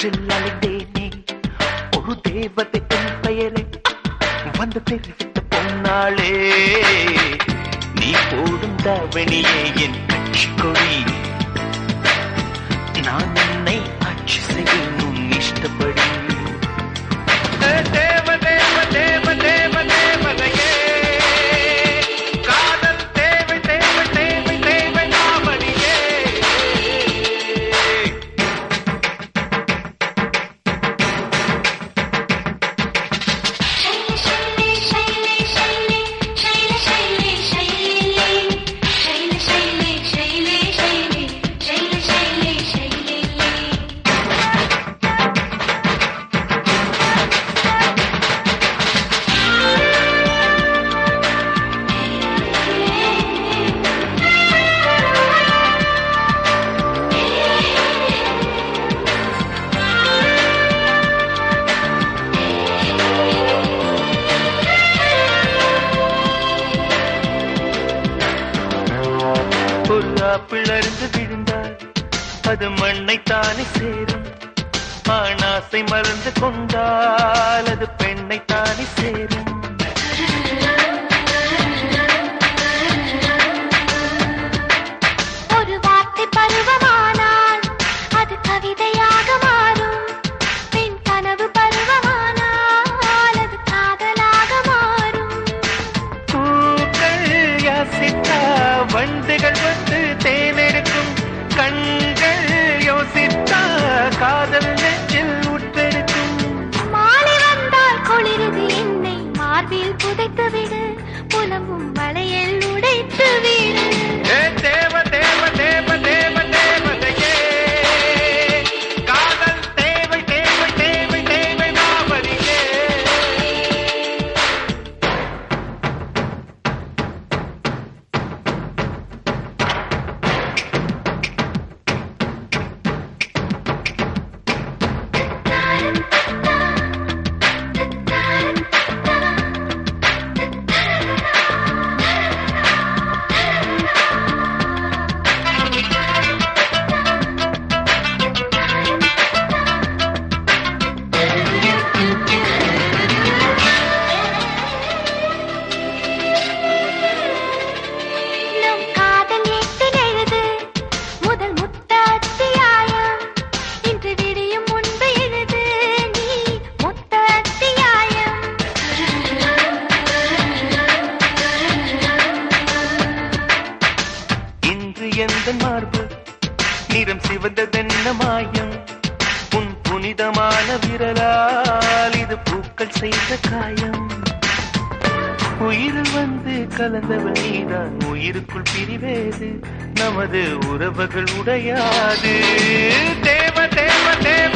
காற்றில் அலைந்தேனே ஒரு தேவதை என் பெயரை வந்து தெரிவித்த பொன்னாளே நீ போடும் தாவணியே என் கட்சி கொடி நான் என்னை ஆட்சி செய்யும் உன் இஷ்டப்படி தேவ தேவ தேவ தேவ தேவதையே காதல் தேவை தேவை தேவை தேவை நாமடியே शैले शैले शैले शैले शैले शैले शैले शैले शैले शैले शैले शैले शैले शैले ஒரு ஆப்பிள் அருந்து விழுந்தால் அது மண்ணை தானே சேரும் ஆணாசை மறந்து கொண்டால் அது பெண்ணை தானே சேரும் ஒரு வார்த்தை பருவமானால் அது கவிதையாக மாறும் பெண் கனவு பருவமானால் அது காதலாக மாறும் பூக்கள் யாசித்தா வண்டுகள் வந்து தேனெடுக்கும் கண்கள் யோசித்தா காதல் நெஞ்சில் உற்றெடுக்கும் மாலை வந்தால் குளிருது என்னை மார்பில் புதைத்து விடு புலம்பும் வளையல் உடைத்து விடு ஏ தேவ தேவ தேவ தேவ தேவதையே காதல் தேவை தேவை தேவை தேவை மாமரியே நம் காதல் ஏட்டில் எழுது முதல் முத்த அத்தியாயம் இன்று விடியும் முன்பு எழுது நீ மொத்த அத்தியாயம் இன்று எந்த மார்பு நிறம் சிவந்ததென்ன மாயம் உன் புனிதமான விரலால் இது பூக்கள் செய்த காயம் உயிர் வந்து கலந்தவள் நீதான் உயிருக்குள் பிரிவேது நமது உறவுகள் உடையாது தேவ தேவ தேவ